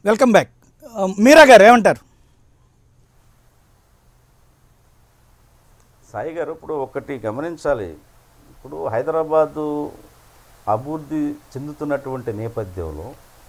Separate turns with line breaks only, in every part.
Welcome back ఆ, మీరా గారు ఏమంటారు
సాయి గారు ఇప్పుడు ఒకటి గమనించాలి ఇప్పుడు హైదరాబాదు అభివృద్ధి చెందుతున్నటువంటి నేపథ్యంలో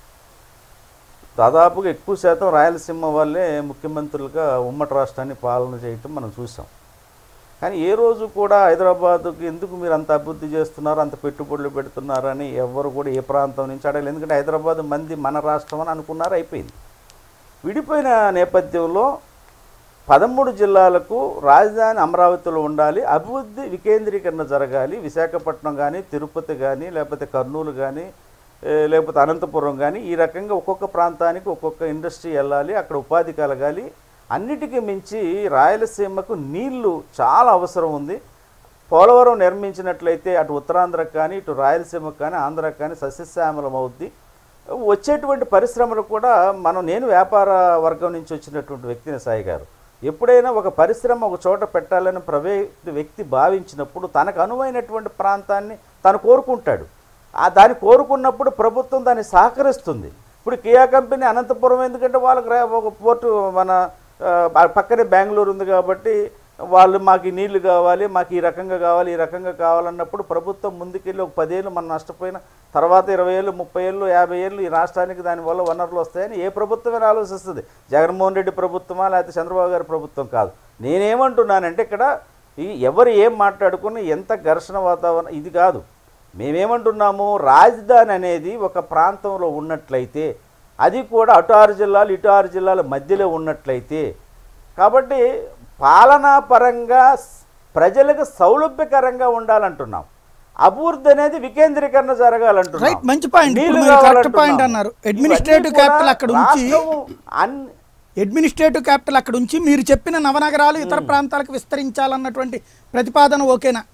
దాదాపుగా ఎక్కువ శాతం రాయలసీమ వాళ్ళే ముఖ్యమంత్రులుగా ఉమ్మడి రాష్ట్రాన్ని పాలన చేయటం మనం చూసాం కానీ ఏ రోజు కూడా హైదరాబాద్కి ఎందుకు మీరు అంత అభివృద్ధి చేస్తున్నారు అంత పెట్టుబడులు పెడుతున్నారని ఎవరు కూడా ఏ ప్రాంతం నుంచి అడగలేదు ఎందుకంటే హైదరాబాద్ మంది మన రాష్ట్రం అని అనుకున్నారు అయిపోయింది విడిపోయిన నేపథ్యంలో పదమూడు జిల్లాలకు రాజధాని అమరావతిలో ఉండాలి అభివృద్ధి వికేంద్రీకరణ జరగాలి విశాఖపట్నం కానీ తిరుపతి కానీ లేకపోతే కర్నూలు కానీ ఏ, లేకపోతే అనంతపురం కానీ ఈ రకంగా ఒక్కొక్క ప్రాంతానికి ఒక్కొక్క ఇండస్ట్రీ వెళ్ళాలి అక్కడ ఉపాధి కలగాలి అన్నిటికీ మించి రాయలసీమకు నీళ్లు చాలా అవసరం ఉంది పోలవరం నిర్మించినట్లయితే అటు ఉత్తరాంధ్రకు కానీ ఇటు రాయలసీమకు కానీ ఆంధ్రకు కానీ సస్యశ్యామలం అవుద్ది వచ్చేటువంటి పరిశ్రమలు కూడా మనం నేను వ్యాపార వర్గం నుంచి వచ్చినటువంటి వ్యక్తిని సాయి గారు ఎప్పుడైనా ఒక పరిశ్రమ ఒక చోట పెట్టాలని ప్రైవేట్ వ్యక్తి భావించినప్పుడు తనకు అనువైనటువంటి ప్రాంతాన్ని తను కోరుకుంటాడు ఆ దాన్ని కోరుకున్నప్పుడు ప్రభుత్వం దాన్ని సహకరిస్తుంది ఇప్పుడు కియా కంపెనీ అనంతపురం ఎందుకంటే వాళ్ళకి రా- ఒక పోర్టు మన ఆ, పక్కనే బెంగళూరు ఉంది కాబట్టి వాళ్ళు మాకు ఈ నీళ్లు కావాలి మాకు ఈ రకంగా కావాలి ఈ రకంగా కావాలన్నప్పుడు ప్రభుత్వం ముందుకెళ్ళి ఒక పదేళ్ళు మనం నష్టపోయిన తర్వాత ఇరవై ఏళ్ళు ముప్పై ఏళ్ళు యాభై ఏళ్ళు ఈ రాష్ట్రానికి దానివల్ల వనరులు వస్తాయని ఏ ప్రభుత్వమైనా ఆలోచిస్తుంది జగన్మోహన్ రెడ్డి ప్రభుత్వమా లేకపోతే చంద్రబాబు గారి ప్రభుత్వం కాదు నేనేమంటున్నానంటే ఇక్కడ ఈ ఎవరు ఏం మాట్లాడుకుని ఎంత ఘర్షణ వాతావరణం ఇది కాదు మేమేమంటున్నాము రాజధాని అనేది ఒక ప్రాంతంలో ఉన్నట్లయితే అది కూడా అటు ఆరు జిల్లాలు ఇటు ఆరు జిల్లాల మధ్యలో ఉన్నట్లయితే కాబట్టి పాలనా పరంగా స్- ప్రజలకు సౌలభ్యకరంగా ఉండాలంటున్నాం అభివృద్ధి అనేది వికేంద్రీకరణ జరగాలంటున్నాం
రైట్ మంచి పాయింట్ ఇప్పుడు
నీళ్లు
మీరు కరెక్ట్
కావాలంటున్నాం.
పాయింట్ అన్నారు అడ్మినిస్ట్రేటివ్
ఇవన్నీ కూడా
క్యాపిటల్ అక్కడ ఉంచి
రాష్ట్రము అన్ని
అడ్మినిస్ట్రేటివ్ క్యాపిటల్ అక్కడ ఉంచి మీరు చెప్పిన నవనగరాలు ఇతర ప్రాంతాలకు విస్తరించాలన్నటువంటి ప్రతిపాదన ఓకేనా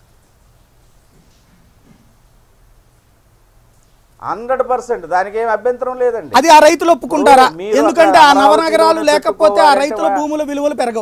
హండ్రెడ్ పర్సెంట్ దానికి ఏం అభ్యంతరం లేదండి
అది ఆ రైతులు ఒప్పుకుంటారా
మీరు- మీరు
ఎందుకంటే
ఒక
ఆ
అమరావతి
నవనగరాలు
రోడ్డు
లేకపోతే ఆ
పెట్టుకోవాలంటే
రైతుల
వా-
భూముల విలువలు పెరగవు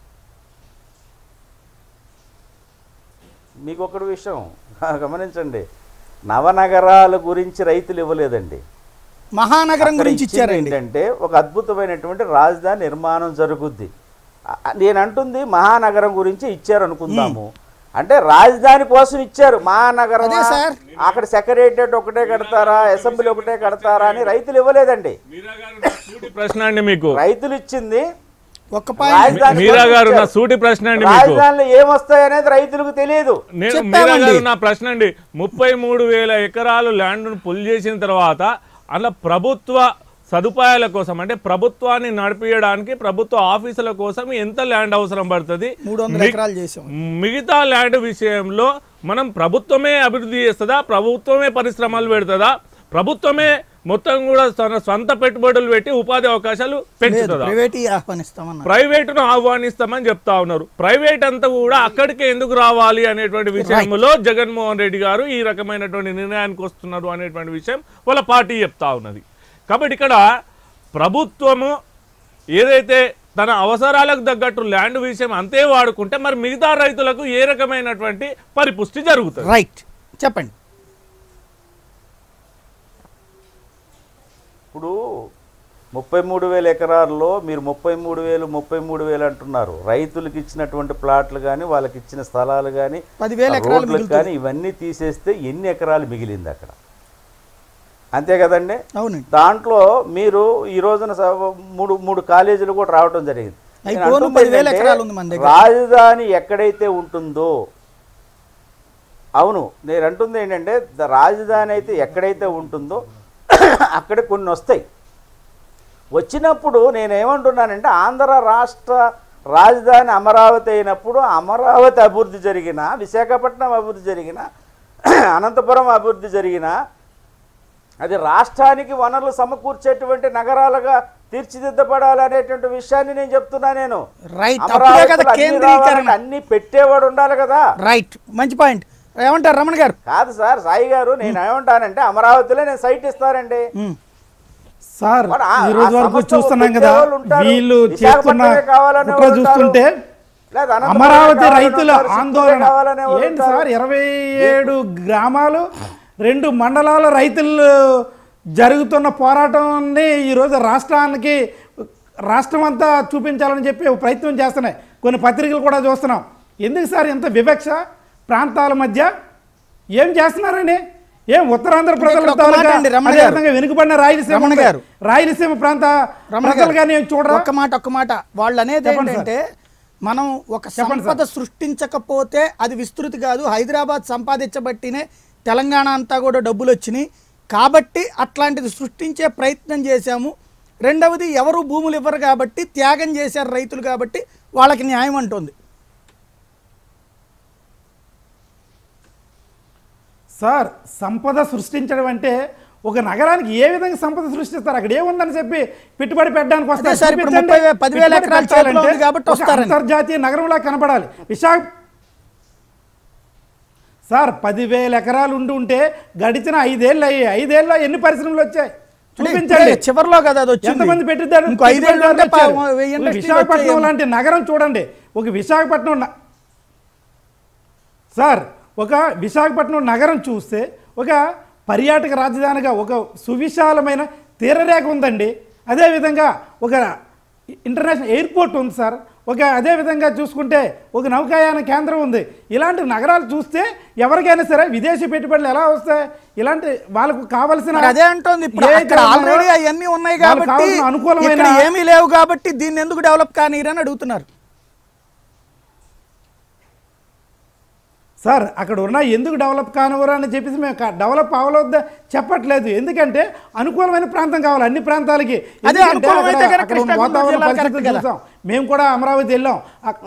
మీకు ఒకటి విషయం గమనించండి నవనగరాల గురించి రైతులు ఇవ్వలేదండి
మహానగరం
అక్కడ
గురించి
ఇచ్చింది
ఇచ్చారండి
ఏంటంటే ఒక అద్భుతమైనటువంటి రాజధాని నిర్మాణం జరుగుద్ది అ- అ- నేను అంటుంది మహానగరం గురించి ఇచ్చారు అనుకుందాము అంటే రాజధాని కోసం ఇచ్చారు మహానగరం
అదే సార్.
అక్కడ సెక్రటేరియట్ ఒకటే కడతారా అసెంబ్లీ ఒకటే కడతారా అని రైతులు ఇవ్వలేదండి
మీరా గారు నా సూటి ప్రశ్న అండి మీకు
రైతులు ఇచ్చింది
ఒక్క పాయింట్
రాజధాని
మీరా
కోసం
గారు నా
ఇచ్చారు.
సూటి ప్రశ్న అండి మీకు
రాజధానిలో ఏమొస్తాయి అనేది రైతులకు తెలియదు
నేను
చెప్పామండి.
మీరా గారు నా ప్రశ్న అండి ముప్పై మూడు వేల ఎకరాలు ల్యాండ్ను పుల్ చేసిన తర్వాత అలా ప్రభుత్వ సదుపాయాల కోసం అంటే ప్రభుత్వాన్ని నడిపించడానికి ప్రభుత్వ ఆఫీసుల కోసం ఎంత ల్యాండ్ అవసరం పడుతుంది
మూడు వందల
మి-
ఎకరాలు చేసాం
మిగతా ల్యాండ్ విషయంలో మనం ప్రభుత్వమే అభివృద్ధి చేస్తుందా ప్రభుత్వమే పరిశ్రమలు పెడుతుందా ప్రభుత్వమే మొత్తం కూడా తన సొంత పెట్టుబడులు పెట్టి ఉపాధి అవకాశాలు
లేదు
పెంచుతుందా
ప్రైవేట్ ఆహ్వానిస్తామన్నారు
ప్రైవేటును ఆహ్వానిస్తామని చెప్తా ఉన్నారు ప్రైవేట్ అంతా కూడా అక్కడికే ఎందుకు రావాలి అనేటువంటి విషయంలో జగన్మోహన్ రెడ్డి గారు ఈ రకమైనటువంటి నిర్ణయానికి వస్తున్నారు అనేటువంటి విషయం వాళ్ళ పార్టీ చెప్తా ఉన్నది కాబట్టి ఇక్కడ ప్రభుత్వము ఏదైతే తన అవసరాలకు తగ్గట్టు ల్యాండ్ విషయం అంతే వాడుకుంటే మరి మిగతా రైతులకు ఏ రకమైనటువంటి పరిపుష్టి జరుగుతుంది
రైట్ చెప్పండి
ఇప్పుడు ముప్పై మూడు వేల ఎకరాల్లో మీరు ముప్పై మూడు వేలు ముప్పై మూడు వేలు అంటున్నారు రైతులకు ఇచ్చినటువంటి ప్లాట్లు కానీ వాళ్ళకి ఇచ్చిన స్థలాలు కానీ
పదివేల ఎకరాలు
రోడ్లకు
మిగులుతుంది.
కానీ ఇవన్నీ తీసేస్తే ఎన్ని ఎకరాలు మిగిలింది అక్కడ అంతే కదండి
అవునండి
దాంట్లో మీరు ఈ రోజున స- మూడు మూడు కాలేజీలు కూడా రావడం జరిగింది
అవి
నేను
పోను
అంటుంది
పదివేల
ఏంటంటే,
ఎకరాలు ఉంది మన దగ్గర.
రాజధాని ఎక్కడైతే ఉంటుందో అవును నేను అంటుంది ఏంటంటే ద- రాజధాని అయితే ఎక్కడైతే ఉంటుందో అక్కడ కొన్ని వస్తాయి వచ్చినప్పుడు నేనేమంటున్నానంటే ఆంధ్ర రాష్ట్ర రాజధాని అమరావతి అయినప్పుడు అమరావతి అభివృద్ధి జరిగిన విశాఖపట్నం అభివృద్ధి జరిగిన అనంతపురం అభివృద్ధి జరిగిన అది రాష్ట్రానికి వనరులు సమకూర్చేటువంటి నగరాలుగా తీర్చిదిద్దపడాలనేటువంటి విషయాన్ని నేను చెప్తున్నా నేను
రైట్ అప్పుడే కదా
అమరావతిలో అన్ని
కేంద్రీకరణ
రావాలంటే అన్ని పెట్టేవాడు ఉండాలి కదా
రైట్ మంచి పాయింట్ ఏమంటారు రమణ గారు
కాదు సార్ సాయి గారు నేను ఏమంటానంటే అమరావతిలో నేను సైట్ ఇస్తారండి
ఉమ్.
సార్
మరి ఆ-
ఈ రోజు
ఆ
వరకు
సంస్థ
చూస్తున్నాం కదా
పెట్టేవాళ్ళు ఉంటారు.
వీళ్ళు
విశాఖపట్నమే
చేస్తున్న
కావాలనే
కుట్ర
వాళ్ళు
చూస్తుంటే
లేదా అనంతపురమే
అమరావతి
కావాలని
రైతుల
ఉంటారు, చిత్తూరే
ఆందోళన
కావాలనే వాళ్ళు
ఏంటి
ఉంటారు.
సార్ ఇరవై ఏడు గ్రామాలు రెండు మండలాల రైతులు జరుగుతున్న పోరాటాన్ని ఈరోజు రాష్ట్రానికి రాష్ట్రం అంతా చూపించాలని చెప్పి ఒక ప్రయత్నం చేస్తున్నాయి కొన్ని పత్రికలు కూడా చూస్తున్నాం ఎందుకు సార్ ఇంత వివక్ష ప్రాంతాల మధ్య ఏం చేస్తున్నారండి ఏం ఉత్తరాంధ్ర ప్రజల
ఇక్కడ ఒక మాట
తాలూకా,
అండి, రమణ
అదే
గారు.
విధంగా వెనుకబడిన రాయలసీమ
రమణ
ఉంది.
గారు.
రాయలసీమ ప్రాంత
రమణ
ప్రజలు కానీ ఏం చూడరా
ఒక్క మాట ఒక్క మాట వాళ్ళు అనేది
చెప్పండి సార్.
ఏంటంటే మనం ఒక
చెప్పండి
సంపద సృష్టించకపోతే అది విస్తృతి కాదు హైదరాబాద్ సంపాదించబట్టినే తెలంగాణ అంతా కూడా డబ్బులు వచ్చినాయి కాబట్టి అట్లాంటిది సృష్టించే ప్రయత్నం చేశాము రెండవది ఎవరు భూములు ఇవ్వరు కాబట్టి త్యాగం చేశారు రైతులు కాబట్టి వాళ్ళకి న్యాయం అంటుంది
సార్ సంపద సృష్టించడం అంటే ఒక నగరానికి ఏ విధంగా సంపద సృష్టిస్తారు అక్కడ ఏముందని చెప్పి పెట్టుబడి పెట్టడానికి వస్తారు
అదే సార్, ఇప్పుడు
చూపించండి.
ముప్పై వే- పదివేల
పెట్టుబడి
ఎకరాల చేతిలో
పెట్టాలంటే
ఉంది కాబట్టి
ఒక
వస్తారని.
అంతర్జాతీయ నగరంలా కనపడాలి విశాఖ సార్ పదివేల ఎకరాలు ఉండి ఉంటే గడిచిన ఐదేళ్ళు అయ్యాయి ఐదేళ్ళలో ఎన్ని పరిశ్రమలు వచ్చాయి
అంటే
చూపించండి
ఇప్పుడే చివర్లో కదా అది వచ్చింది
ఎంతమంది పెట్టిద్దారు
ఇంకో ఐదేళ్ళు ఉంటే పా- వెయ్యి ఇండస్ట్రీలు
విశాఖపట్నం
వచ్చాయేమో.
లాంటి నగరం చూడండి ఒక విశాఖపట్నం న- సార్ ఒక విశాఖపట్నం నగరం చూస్తే ఒక పర్యాటక రాజధానిగా ఒక సువిశాలమైన తీరరేఖ ఉందండి అదేవిధంగా ఒక ఇంటర్నేషనల్ ఎయిర్పోర్ట్ ఉంది సార్ ఒక అదే విధంగా చూసుకుంటే ఒక నౌకాయాన కేంద్రం ఉంది ఇలాంటి నగరాలు చూస్తే ఎవరికైనా సరే విదేశీ పెట్టుబడులు ఎలా వస్తాయి ఇలాంటి వాళ్ళకు కావలసిన
మరి అదే అంటోంది ఇప్పుడు
ఏ
అక్కడ
కారణంగా
ఆల్రెడీ అవన్నీ ఉన్నాయి
వాళ్ళకి
కాబట్టి
కావాల్సిన అనుకూలమైన
ఇక్కడ ఏమీ లేవు కాబట్టి దీన్ని ఎందుకు డెవలప్ కానీరని అడుగుతున్నారు
సార్ అక్కడ ఉన్న ఎందుకు డెవలప్ కానివ్వరు అని చెప్పేసి మేము క- డెవలప్ అవ్వలొద్దా చెప్పట్లేదు ఎందుకంటే అనుకూలమైన ప్రాంతం కావాలి అన్ని ప్రాంతాలకి ఎందుకంటే
అనుకూలమైతే
అక్కడ-
కనుక
అక్కడ
కృష్ణా గుంటూరు
వాతావరణ
జిల్లాలు
పరిస్థితులు
కరెక్ట్ కదా.
చూసాం మేము కూడా అమరావతి వెళ్ళాం అక్-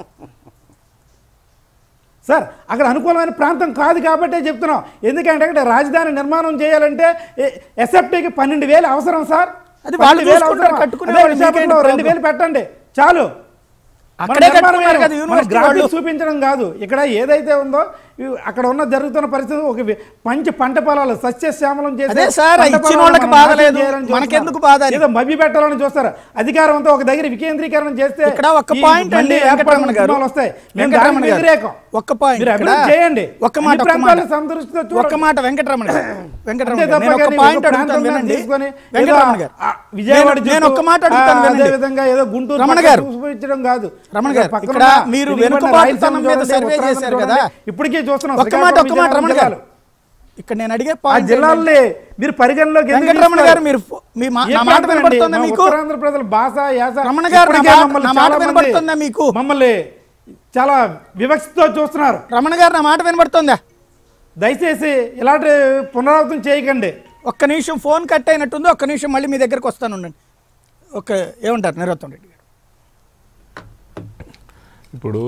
సార్ అక్కడ అనుకూలమైన ప్రాంతం కాదు కాబట్టే చెప్తున్నాం ఎందుకంటే అక్కడ రాజధాని నిర్మాణం చేయాలంటే ఎస్ఎఫ్టీకి పన్నెండు వేలు అవసరం సార్
అది వాళ్ళు
పన్నెండు వేలు
చూసుకుంటారు,
అవసరం.
కట్టుకునే
అదే
వాళ్ళు,
విశాఖపట్నంలో
మీకేంటి
రెండు వేలు పెట్టండి చాలు మన
అక్కడే
నిర్మాణం
కట్టుకున్నారు
వేరు.
కదా
మన
యూనివర్సిటీ
గ్రాఫిక్స్
వాళ్ళు.
చూపించడం కాదు ఇక్కడ ఏదైతే ఉందో ఇవి అక్కడ ఉన్న జరుగుతున్న పరిస్థితి ఒక వి- మంచి పంట పొలాలు సస్యశ్యామలం చేసి
అదే సార్,
పంట
ఇచ్చిన
పొలాలను
వాళ్ళకి
మనం
బాధ
నాశనం
లేదు.
చేయాలని చూస్తున్నారు.
మనకెందుకు బాధ అని.
ఏదో మభ్య పెట్టాలని చూస్తారు అధికారంతో ఒక దగ్గర వికేంద్రీకరణ చేస్తే
ఇక్కడ ఒక్క
ఈ
పాయింట్
మళ్ళీ
అండి
ఏర్పడిన
వెంకటరమణ గారు
ఉద్యమాలు వస్తాయి మేము
వెంకటరమణ
దానికి
గారు
వ్యతిరేకం
ఒక్క పాయింట్
మీరు
ఇక్కడ
అభివృద్ధి చేయండి
ఒక్క మాట
అన్ని
ఒక్క మాట
ప్రాంతాలను సంతృప్తితో చూడండి.
ఒక్క మాట వెంకటరమణ గారు వెంకటరమణ
అంతే
గారు
తప్ప
నేను ఒక
కానీ
పాయింట్
ఒక
అడుగుతాను
ప్రాంతం
వినండి
తీసుకొని
వెంకటరమణ
ఏదో
గారు
ఆ విజయవాడ
నేను- నేను
చుట్టూ,
ఒక్క మాట అడుగుతాను
ఆ,
వినండి
అదే విధంగా ఏదో గుంటూరు
రమణ
పక్కన
గారు.
చూపించడం కాదు
రమణ గారు,
పక్కన
ఇక్కడ
ఉన్న
మీరు
వెనుకబడిన
వెనుకబాటుతనం
రాయలసీమ
మీద
చూడండి,
సర్వే
ఉత్తరాంధ్ర
చేశారు
చూడండి.
కదా.
ఇప్పటికీ చూస్తున్నాం
ఒక్క మాట ఒక్క మాట
శ్రీకాకుళం
రమణ గారు
జిల్లాలు.
ఇక్కడ నేను అడిగే
ఆ
పాయింట్
జిల్లాల్ని మీరు పరిగణలోకి ఎందుకు
వెంకటరమణ
తీసుకోరు?
గారు మీరు ఫో- మీ మా-
ఏ
నా మాట
ప్రాంతం అండి?
వినపడుతుందా
మా
మీకు
ఉత్తరాంధ్ర ప్రజల భాష యాస
రమణ గారు, నా
ఇప్పటికే
మాట-
మమ్మల్ని
నా మాట
చాలా మంది
వినపడుతుందా మీకు?
మమ్మల్ని చాలా వివక్షతో చూస్తున్నారు
రమణ గారు నా మాట వినబడుతుందా
దయచేసి ఇలాంటి పునరావృతం చేయకండి
ఒక్క నిమిషం ఫోన్ కట్ అయినట్టుంది ఒక్క నిమిషం మళ్ళీ మీ దగ్గరకు వస్తాను ఉండండి ఒక ఏమంటారు నిరోత్తం రెడ్డి గారు
ఇప్పుడు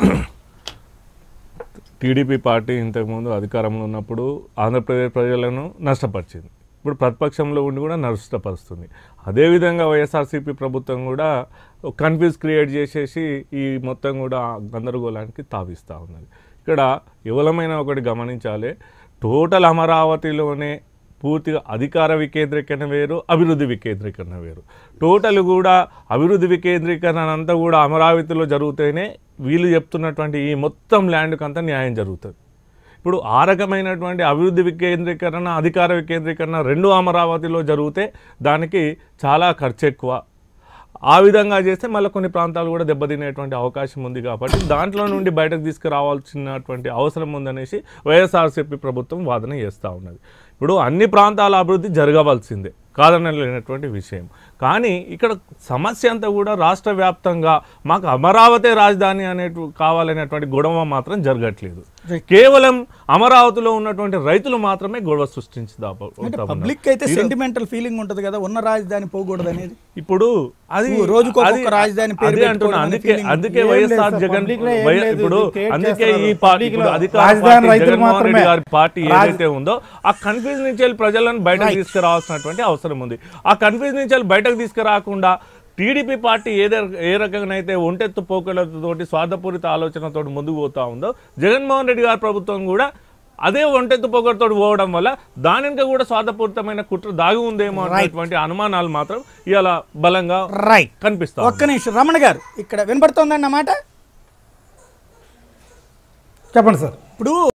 టీడీపీ పార్టీ ఇంతకుముందు అధికారంలో ఉన్నప్పుడు ఆంధ్రప్రదేశ్ ప్రజలను నష్టపరిచింది ఇప్పుడు ప్రతిపక్షంలో ఉండి కూడా నష్టపరుస్తుంది అదేవిధంగా వైఎస్ఆర్సీపీ ప్రభుత్వం కూడా కన్ఫ్యూజ్ క్రియేట్ చేసేసి ఈ మొత్తం కూడా గందరగోళానికి తావిస్తూ ఉన్నది ఇక్కడ ఎవలమైన ఒకటి గమనించాలి టోటల్ అమరావతిలోనే పూర్తిగా అధికార వికేంద్రీకరణ వేరు అభివృద్ధి వికేంద్రీకరణ వేరు టోటల్ కూడా అభివృద్ధి వికేంద్రీకరణ అంతా కూడా అమరావతిలో జరిగితేనే వీళ్ళు చెప్తున్నటువంటి ఈ మొత్తం ల్యాండ్కి అంతా న్యాయం జరుగుతుంది ఇప్పుడు ఆ రకమైనటువంటి అభివృద్ధి వికేంద్రీకరణ అధికార వికేంద్రీకరణ రెండు అమరావతిలో జరిగితే దానికి చాలా ఖర్చు ఎక్కువ ఆ విధంగా చేస్తే మళ్ళీ కొన్ని ప్రాంతాలు కూడా దెబ్బతినేటువంటి అవకాశం ఉంది కాబట్టి దాంట్లో నుండి బయటకు తీసుకురావాల్సినటువంటి అవసరం ఉందనేసి వైఎస్ఆర్సీపీ ప్రభుత్వం వాదన చేస్తూ ఉన్నది ఇప్పుడు అన్ని ప్రాంతాల అభివృద్ధి జరగవలసిందే కాదనలేనటువంటి విషయం కానీ ఇక్కడ సమస్య అంతా కూడా రాష్ట్ర వ్యాప్తంగా మాకు అమరావతి రాజధాని అనేటు కావాలనేటువంటి గొడవ మాత్రం జరగట్లేదు కేవలం అమరావతిలో ఉన్నటువంటి రైతులు మాత్రమే గొడవ సృష్టించుదా
అంటే పబ్లిక్ అయితే సెంటిమెంటల్ ఫీలింగ్ ఉంటది కదా ఉన్న రాజధాని పోకూడదు అనేది
ఇప్పుడు అది
ఓ, రోజుకు ఒక్కొక్క
అది-
రాజధాని పేరు
అదే అంటున్నా
పెట్టుకోవడం అనే
అందుకే
feeling.
అందుకే
ఏం లేదు
వైఎస్ఆర్
సార్,
జగన్
public లో ఏం
వై-
లేదు,
ఇప్పుడు
ఇది create
అందుకే
చేస్తున్నారు.
ఈ పార్టీ
Public లో
ఇప్పుడు అధికార
రాజధాని
పార్టీ
రైతులు
జగన్మోహన్ రెడ్డి
మాత్రమే.
గారి పార్టీ
రాజ-
ఏదైతే ఉందో ఆ కన్ఫ్యూజ్ నుంచి వెళ్ళి ప్రజలను బయటకు తీసుకురావాల్సినటువంటి అవసరం ఉంది ఆ కన్ఫ్యూజ్ నుంచి వెళ్ళి బయటకు తీసుకురాకుండా టీడీపీ పార్టీ ఏదే ఏ రకంగా అయితే ఒంటెత్తు పోకలతోటి స్వార్థపూరిత ఆలోచనతో ముందుకు పోతా ఉందో జగన్మోహన్ రెడ్డి గారి ప్రభుత్వం కూడా అదే ఒంటెత్తు పొగరుతో పోవడం వల్ల దాని వెనుక కూడా స్వార్థపూరితమైన కుట్ర దాగి ఉందేమో అనేటువంటి అనుమానాలు మాత్రం ఇవాళ బలంగా
రైట్
కనిపిస్తాయి
ఒక్క నిమిషం రమణ గారు ఇక్కడ వినబడుతోందండి అన్నమాట
చెప్పండి సార్
ఇప్పుడు